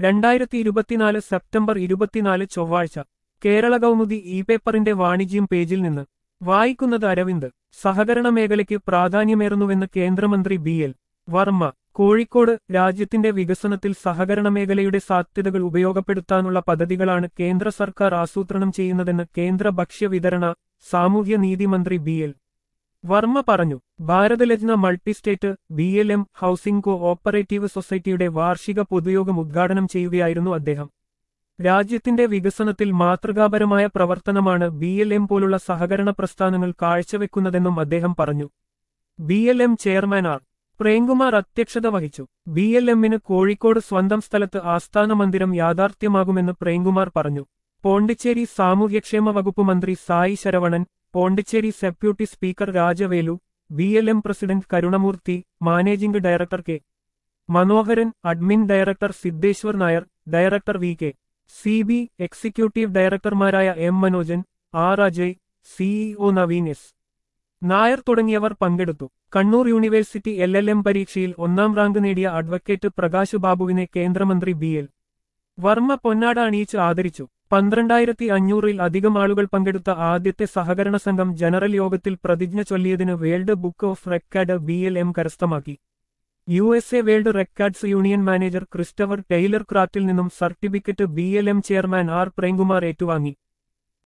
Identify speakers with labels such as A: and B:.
A: രണ്ടായിരത്തി ഇരുപത്തിനാല് സെപ്റ്റംബർ ഇരുപത്തിനാല് ചൊവ്വാഴ്ച കേരള കൗമുദി ഇ പേപ്പറിന്റെ വാണിജ്യം പേജിൽ നിന്ന് വായിക്കുന്നത് അരവിന്ദ് സഹകരണ മേഖലയ്ക്ക് പ്രാധാന്യമേറുന്നുവെന്ന് കേന്ദ്രമന്ത്രി ബി എൽ വർമ്മ കോഴിക്കോട് രാജ്യത്തിന്റെ വികസനത്തിൽ സഹകരണ മേഖലയുടെ സാധ്യതകൾ ഉപയോഗപ്പെടുത്താനുള്ള പദ്ധതികളാണ് കേന്ദ്ര സർക്കാർ ആസൂത്രണം ചെയ്യുന്നതെന്ന് കേന്ദ്ര ഭക്ഷ്യവിതരണ സാമൂഹ്യനീതി മന്ത്രി ബി എൽ വർമ്മ പറഞ്ഞു ഭാരതലജ്ന multistate B L M housing cooperative സൊസൈറ്റിയുടെ വാർഷിക പൊതുയോഗം ഉദ്ഘാടനം ചെയ്യുകയായിരുന്നു അദ്ദേഹം രാജ്യത്തിന്റെ വികസനത്തിൽ മാതൃകാപരമായ പ്രവർത്തനമാണ് ബി എൽ എം പോലുള്ള സഹകരണ പ്രസ്ഥാനങ്ങൾ കാഴ്ചവെക്കുന്നതെന്നും അദ്ദേഹം പറഞ്ഞു B L M chairman R Premkumar അധ്യക്ഷത വഹിച്ചു ബി എൽ എമ്മിന് കോഴിക്കോട് സ്വന്തം സ്ഥലത്ത് ആസ്ഥാന മന്ദിരം യാഥാർത്ഥ്യമാകുമെന്ന് പ്രേംകുമാർ പറഞ്ഞു പോണ്ടിച്ചേരി സാമൂഹ്യക്ഷേമ വകുപ്പ് മന്ത്രി Sai Saravanan Pondicherry deputy speaker Rajavelu B L M president Karunamoorthy managing director K Manoharan admin director Siddheshwar Nair director V K C B executive ഡയറക്ടർമാരായ M Manojan R Ajay CEO Naveen S Nair തുടങ്ങിയവർ പങ്കെടുത്തു Kannur university L L M പരീക്ഷയിൽ ഒന്നാം റാങ്ക് നേടിയ അഡ്വക്കേറ്റ് പ്രകാശ് ബാബുവിനെ കേന്ദ്രമന്ത്രി ബി എൽ വർമ്മ പൊന്നാട അണിയിച്ച് ആദരിച്ചു പന്ത്രണ്ടായിരത്തി അഞ്ഞൂറിൽ അധികം ആളുകൾ പങ്കെടുത്ത ആദ്യത്തെ സഹകരണ സംഘം ജനറൽ യോഗത്തിൽ പ്രതിജ്ഞ ചൊല്ലിയതിന് world book of record B L M കരസ്ഥമാക്കി U S A world records union manager Christopher Taylor ക്രാഫ്റ്റിൽ നിന്നും certificate B L M chairman R Premkumar ഏറ്റുവാങ്ങി